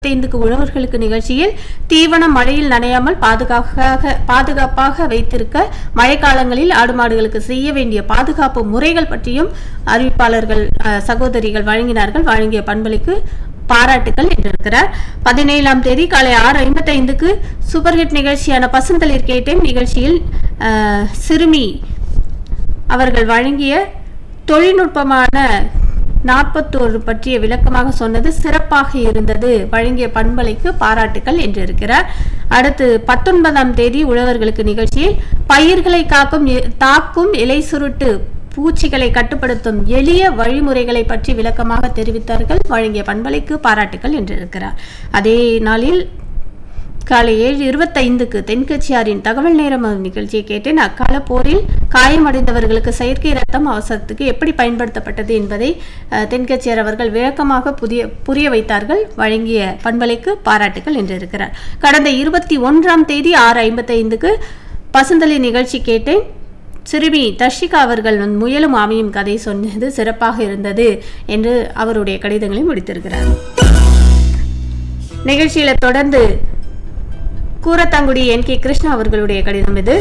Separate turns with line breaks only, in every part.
ஐந்துக்கு உழவர்களுக்கு நிகழ்ச்சியில் தீவனம் மழையில் நனையாமல் பாதுகாப்பாக பாதுகாப்பாக வைத்திருக்க மழைக்காலங்களில் ஆடு மாடுகளுக்கு செய்ய வேண்டிய பாதுகாப்பு முறைகள் பற்றியும் அறிவிப்பாளர்கள் அஹ், சகோதரிகள் வழங்கினார்கள் வழங்கிய பண்பளிக்கு பாராட்டுகள் என்றிருக்கிறார் பதினேழாம் தேதி காலை ஆறு ஐம்பத்தைந்துக்கு சூப்பர் ஹிட் நிகழ்ச்சியான பசுந்தளிர் கேட்டேன் நிகழ்ச்சியில் அஹ், சிறுமி அவர்கள் வழங்கிய தொழில்நுட்பமான நாற்பத்தோரு பற்றிய விளக்கமாக சொன்னது சிறப்பாக இருந்தது வழங்கிய பண்பலைக்கு பாராட்டுகள் என்றிருக்கிறார் அடுத்து பத்தொன்பதாம் தேதி உழவர்களுக்கு நிகழ்ச்சியில் பயிர்களை காக்கும் இ- தாக்கும் இலை சுருட்டு பூச்சிகளை கட்டுப்படுத்தும் எளிய வழிமுறைகளை பற்றி விளக்கமாக தெரிவித்தார்கள் வழங்கிய பண்பலைக்கு பாராட்டுகள் என்றிருக்கிறார் அதே நாளில் காலை ஏழு இருபத்தைந்துக்கு தென்கட்சியாரின் தகவல் நேரம் நிகழ்ச்சியை கேட்டேன் அக்கால போரில் காயமடைந்தவர்களுக்கு செயற்கை ரத்தம் அவசரத்துக்கு எப்படி பயன்படுத்தப்பட்டது என்பதை அஹ், தென்கட்சியார் அவர்கள் விளக்கமாக புதிய புரிய வைத்தார்கள் வழங்கிய பண்பலைக்கு பாராட்டுகள் என்றிருக்கிறார் கடந்த இருபத்தி ஒன்றாம் தேதி ஆறு ஐம்பத்தைந்துக்கு பசுந்தளி நிகழ்ச்சி கேட்டேன் சிறுமி தர்ஷிகா அவர்கள் வந்து முயலும் ஆமையும் கதை சொன்னது சிறப்பாக இருந்தது என்று அவருடைய கடிதங்களை முடித்திருக்கிறார் நிகழ்ச்சியில தொடர்ந்து கூரத்தாங்குடி என் கே கிருஷ்ணா அவர்களுடைய கடிதம் இது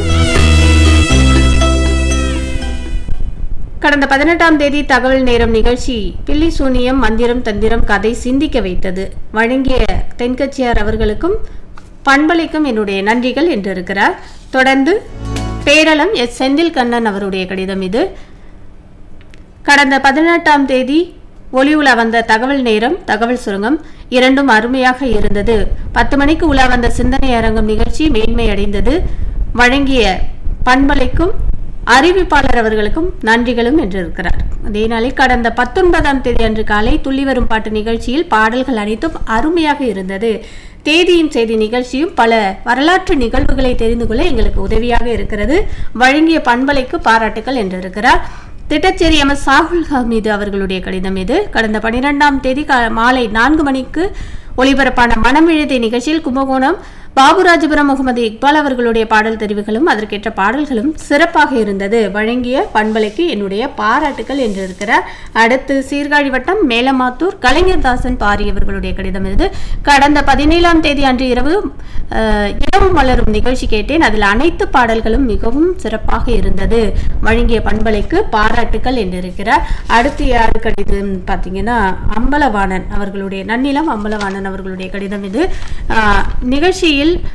கடந்த பதினெட்டாம் தேதி தகவல் நேரம் நிகழ்ச்சி பில்லி சூனியம் மந்திரம் தந்திரம் கதை சிந்திக்க வைத்தது வழங்கிய தென்கட்சியார் அவர்களுக்கும் பண்பளிக்கும் என்னுடைய நன்றிகள் என்றிருக்கிறார் தொடர்ந்து பேரளம் எஸ் செந்தில் கண்ணன் அவருடைய கடிதம் இது கடந்த பதினெட்டாம் தேதி ஒளி உலா வந்த தகவல் நேரம் தகவல் சுருங்கம் இரண்டும் அருமையாக இருந்தது பத்து மணிக்கு உலா வந்த சிந்தனை அரங்கம் நிகழ்ச்சி மேன்மை அடைந்தது வழங்கிய பண்பலைக்கும் அறிவிப்பாளர் அவர்களுக்கும் நன்றிகளும் என்றிருக்கிறார் அதே நாளில் கடந்த பத்தொன்பதாம் தேதி அன்று காலை துள்ளி வரும் பாட்டு நிகழ்ச்சியில் பாடல்கள் அனைத்தும் அருமையாக இருந்தது தேதியும் செய்தி நிகழ்ச்சியும் பல வரலாற்று நிகழ்வுகளை தெரிந்து கொள்ள எங்களுக்கு உதவியாக இருக்கிறது வழங்கிய பண்பலைக்கு பாராட்டுகள் என்றிருக்கிறார் திட்டச்சேரி எம் எஸ் சாகுல் ஹமீது அவர்களுடைய கடிதம் இது கடந்த பனிரெண்டாம் தேதி கா- மாலை நான்கு மணிக்கு ஒளிபரப்பான மனம் எழுதிய நிகழ்ச்சியில் கும்பகோணம் பாபுராஜபுரம் முகமது இக்பால் அவர்களுடைய பாடல் தெரிவுகளும் அதற்கேற்ற பாடல்களும் சிறப்பாக இருந்தது வழங்கிய பண்பலைக்கு என்னுடைய பாராட்டுகள் என்று இருக்கிறார் அடுத்து சீர்காழி வட்டம் மேலமாத்தூர் கலைஞர் தாசன் பாரி அவர்களுடைய கடிதம் இது கடந்த பதினேழாம் தேதி அன்று இரவு அஹ், இரவு மலரும் நிகழ்ச்சி கேட்டேன் அதில் அனைத்து பாடல்களும் மிகவும் சிறப்பாக இருந்தது வழங்கிய பண்பலைக்கு பாராட்டுகள் என்றிருக்கிறார் அடுத்து யார் கடிதம் பார்த்தீங்கன்னா அம்பலவாணன் அவர்களுடைய நன்னிலம் அம்பலவாணன் அவர்களுடைய கடிதம் இது ஆஹ், நிகழ்ச்சியில்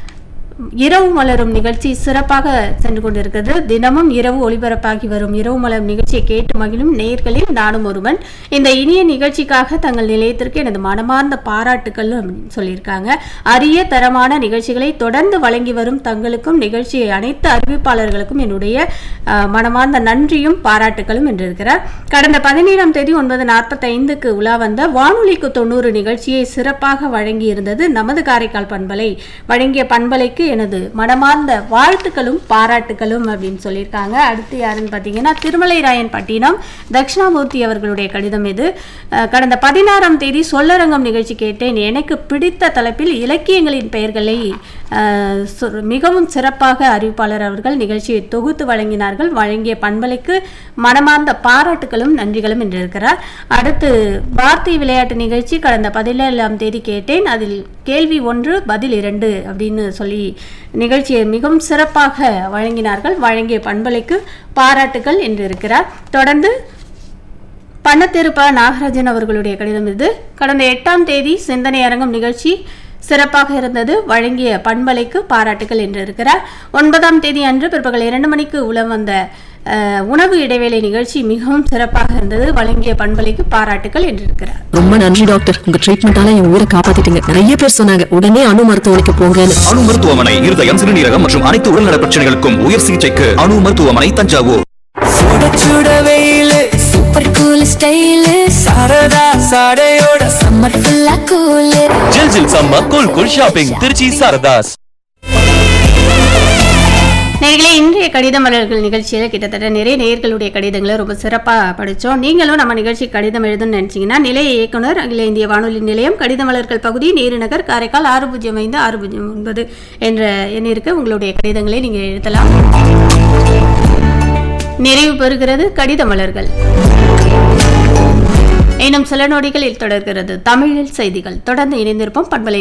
இரவு மலரும் நிகழ்ச்சி சிறப்பாக சென்று கொண்டிருக்கிறது தினமும் இரவு ஒளிபரப்பாகி வரும் இரவு மலரும் நிகழ்ச்சியை கேட்டு மகிழும் நேயர்களில் நானும் ஒருவன் இந்த இனிய நிகழ்ச்சிக்காக தங்கள் நிலையத்திற்கு எனது மனமார்ந்த பாராட்டுக்கள் அப்படின்னு சொல்லியிருக்காங்க அரிய தரமான நிகழ்ச்சிகளை தொடர்ந்து வழங்கி வரும் தங்களுக்கும் நிகழ்ச்சி அனைத்து அறிவிப்பாளர்களுக்கும் என்னுடைய ஆஹ், மனமார்ந்த நன்றியும் பாராட்டுகளும் என்றிருக்கிறார் கடந்த பதினேழாம் தேதி ஒன்பது நாற்பத்தைந்துக்கு உலா வந்த வானொலிக்கு தொண்ணூறு நிகழ்ச்சியை சிறப்பாக வழங்கியிருந்தது நமது காரைக்கால் பண்பலை வழங்கிய பண்பலைக்கு எனது மனமார்ந்த வாழ்த்துக்களும் பாராட்டுகளும் அப்படின்னு சொல்லியிருக்காங்க அடுத்து யாருன்னு பார்த்தீங்கன்னா திருமலை ராயன் பட்டினம் தட்சிணாமூர்த்தி அவர்களுடைய கடிதம் இது அஹ், கடந்த பதினாறாம் தேதி சொல்லரங்கம் நிகழ்ச்சி கேட்டேன் எனக்கு பிடித்த தலைப்பில் இலக்கியங்களின் பெயர்களை அஹ், சொ- மிகவும் சிறப்பாக அறிவிப்பாளர் அவர்கள் நிகழ்ச்சியை தொகுத்து வழங்கினார்கள் வழங்கிய பண்பலைக்கு மனமார்ந்த பாராட்டுகளும் நன்றிகளும் என்றிருக்கிறார் அடுத்து வார்த்தை விளையாட்டு நிகழ்ச்சி கடந்த பதினேழாம் தேதி கேட்டேன் அதில் கேள்வி ஒன்று பதில் இரண்டு அப்படின்னு சொல்லி நிகழ்ச்சியை மிகவும் சிறப்பாக வழங்கினார்கள் வழங்கிய பண்பலைக்கு பாராட்டுகள் என்றிருக்கிறார் தொடர்ந்து பண்ணத்திருப்ப நாகராஜன் அவர்களுடைய கடிதம் இது கடந்த எட்டாம் தேதி சிந்தனை அரங்கம் நிகழ்ச்சி சிறப்பாக இருந்தது வழங்கிய பண்பலைக்கு பாராட்டுகள் என்று இருக்கிறார் ஒன்பதாம் தேதி அன்று பிற்பகல் இரண்டு மணிக்கு உளம் வந்த அஹ், உணவு இடைவேளை நிகழ்ச்சி மிகவும் சிறப்பாக இருந்தது வழங்கிய பண்பலைக்கு பாராட்டுகள் என்றிருக்கிறார்
ரொம்ப நன்றி டாக்டர் உங்க ட்ரீட்மெண்டால என் உயிரை காப்பாத்திட்டீங்க நிறைய பேர் சொன்னாங்க உடனே அணு மருத்துவமனைக்கு போங்கன்னு
அணு மருத்துவமனை இருதயம் சிறுநீரகம் மற்றும் அனைத்து உடல்நல பிரச்சனைகளுக்கும் உயர் சிகிச்சைக்கு அணு மருத்துவமனை தஞ்சாவூர்
சுட சுட வெயிலு
சூப்பர் கூல் ஸ்டைலு
சரதா சாடையோட
சம்மர் ஃபுல்லா கூலு
ஜில் ஜில் சம்ம cool cool shopping Tiruchi Saradhas
நேர்களே இன்றைய கடித மலர்கள் நிகழ்ச்சியில் கிட்டத்தட்ட நிறைய நேயர்களுடைய கடிதங்களை ரொம்ப சிறப்பாக படித்தோம் நீங்களும் நம்ம நிகழ்ச்சி கடிதம் எழுதணும்னு நினச்சிங்கன்னா நிலைய இயக்குனர் அகில இந்திய வானொலி நிலையம் கடித மலர்கள் பகுதி நேருநகர் காரைக்கால் ஆறு பூஜ்ஜியம் ஐந்து ஆறு பூஜ்ஜியம் ஒன்பது என்ற எண்ணிற்கு உங்களுடைய கடிதங்களை நீங்கள் எழுதலாம் நிறைவு பெறுகிறது கடித மலர்கள் இன்னும் சில நொடிகளில் தொடர்கிறது தமிழில் செய்திகள் தொடர்ந்து இணைந்திருப்போம் பண்பலை